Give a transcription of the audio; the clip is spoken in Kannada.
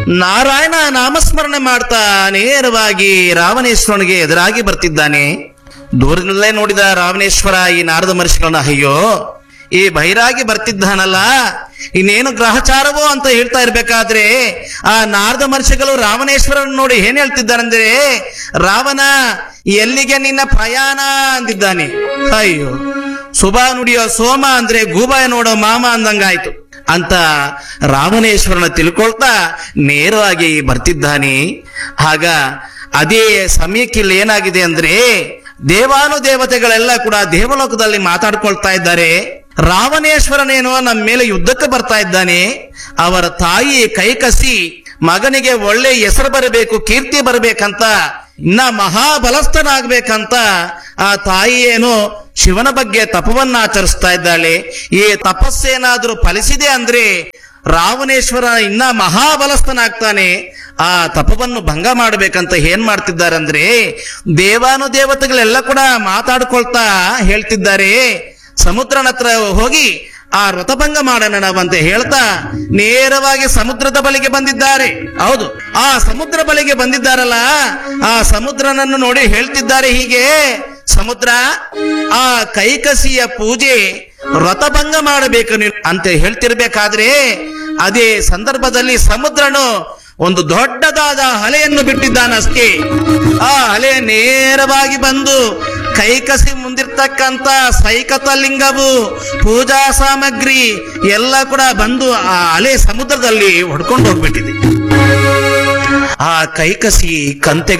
ನಾರಾಯಣ ನಾಮಸ್ಮರಣೆ ಮಾಡ್ತಾ ನೇರವಾಗಿ ರಾವಣೇಶ್ವರನಿಗೆ ಎದುರಾಗಿ ಬರ್ತಿದ್ದಾನೆ ದೂರದಲ್ಲೇ ನೋಡಿದ ರಾವಣೇಶ್ವರ ಈ ನಾರದ ಮಹರ್ಷಿಗಳನ್ನ ಅಯ್ಯೋ ಈ ಬೈರಾಗಿ ಬರ್ತಿದ್ದಾನಲ್ಲ ಇನ್ನೇನು ಗ್ರಹಚಾರವೋ ಅಂತ ಹೇಳ್ತಾ ಇರ್ಬೇಕಾದ್ರೆ ಆ ನಾರದ ಮಹರ್ಷಿಗಳು ರಾವಣೇಶ್ವರನ್ ನೋಡಿ ಏನ್ ಹೇಳ್ತಿದ್ದಾರಂದ್ರೆ ರಾವಣ ಎಲ್ಲಿಗೆ ನಿನ್ನ ಪ್ರಯಾಣ ಅಂದಿದ್ದಾನೆ ಅಯ್ಯೋ ಶುಭ ನುಡಿಯೋ ಸೋಮ ಅಂದ್ರೆ ಗೂಬಾಯ ನೋಡೋ ಮಾಮ ಅಂದಂಗಾಯ್ತು ಅಂತ ರಾಮನೇಶ್ವರನ ತಿಳ್ಕೊಳ್ತಾ ನೇರವಾಗಿ ಬರ್ತಿದ್ದಾನೆ ಆಗ ಅದೇ ಸಮಯಕ್ಕೆ ಇಲ್ಲಿ ಏನಾಗಿದೆ ಅಂದ್ರೆ ದೇವಾನುದೇವತೆಗಳೆಲ್ಲ ಕೂಡ ದೇವಲೋಕದಲ್ಲಿ ಮಾತಾಡ್ಕೊಳ್ತಾ ಇದ್ದಾರೆ ರಾವಣೇಶ್ವರನೇನೋ ನಮ್ಮ ಮೇಲೆ ಯುದ್ಧಕ್ಕೆ ಬರ್ತಾ ಇದ್ದಾನೆ ಅವರ ತಾಯಿ ಕೈಕಸಿ ಮಗನಿಗೆ ಒಳ್ಳೆ ಹೆಸರು ಬರಬೇಕು ಕೀರ್ತಿ ಬರಬೇಕಂತ ಇನ್ನ ಮಹಾಬಲಸ್ಥನಾಗ್ಬೇಕಂತ ಆ ತಾಯಿ ಏನು ಶಿವನ ಬಗ್ಗೆ ತಪವನ್ನ ಆಚರಿಸ್ತಾ ಇದ್ದಾಳೆ ಈ ತಪಸ್ಸೇನಾದ್ರೂ ಫಲಿಸಿದೆ ಅಂದ್ರೆ ರಾವಣೇಶ್ವರ ಇನ್ನ ಮಹಾಬಲಸ್ಥನಾಗ್ತಾನೆ ಆ ತಪವನ್ನು ಭಂಗ ಮಾಡ್ಬೇಕಂತ ಏನ್ ಮಾಡ್ತಿದ್ದಾರೆ ಅಂದ್ರೆ ದೇವಾನುದೇವತೆಗಳೆಲ್ಲ ಕೂಡ ಮಾತಾಡ್ಕೊಳ್ತಾ ಹೇಳ್ತಿದ್ದಾರೆ ಸಮುದ್ರನ ಹತ್ರ ಹೋಗಿ ಆ ವ್ರತಭಂಗ ಮಾಡೋಣ ನಾವಂತ ಹೇಳ್ತಾ ನೇರವಾಗಿ ಸಮುದ್ರದ ಬಳಿಗೆ ಬಂದಿದ್ದಾರೆ ಹೌದು ಆ ಸಮುದ್ರ ಬಳಿಗೆ ಬಂದಿದ್ದಾರಲ್ಲ ಆ ಸಮುದ್ರನನ್ನು ನೋಡಿ ಹೇಳ್ತಿದ್ದಾರೆ ಹೀಗೆ ಸಮುದ್ರ ಆ ಕೈಕಸಿಯ ಪೂಜೆ ವ್ರತಭಂಗ ಮಾಡಬೇಕು ನೀನು ಅಂತ ಹೇಳ್ತಿರ್ಬೇಕಾದ್ರೆ ಅದೇ ಸಂದರ್ಭದಲ್ಲಿ ಸಮುದ್ರನು ಒಂದು ದೊಡ್ಡದಾದ ಅಲೆಯನ್ನು ಬಿಟ್ಟಿದ್ದಾನಷ್ಟೇ ಆ ಅಲೆ ನೇರವಾಗಿ ಬಂದು ಕೈಕಸಿ ಮುಂದಿರ್ತಕ್ಕಂತ ಸೈಕತ ಲಿಂಗವು ಪೂಜಾ ಸಾಮಗ್ರಿ ಎಲ್ಲ ಕೂಡ ಬಂದು ಆ ಅಲೆ ಸಮುದ್ರದಲ್ಲಿ ಹೊಡ್ಕೊಂಡು ಹೋಗ್ಬಿಟ್ಟಿದೆ ಆ ಕೈಕಸಿ ಕಂತೆ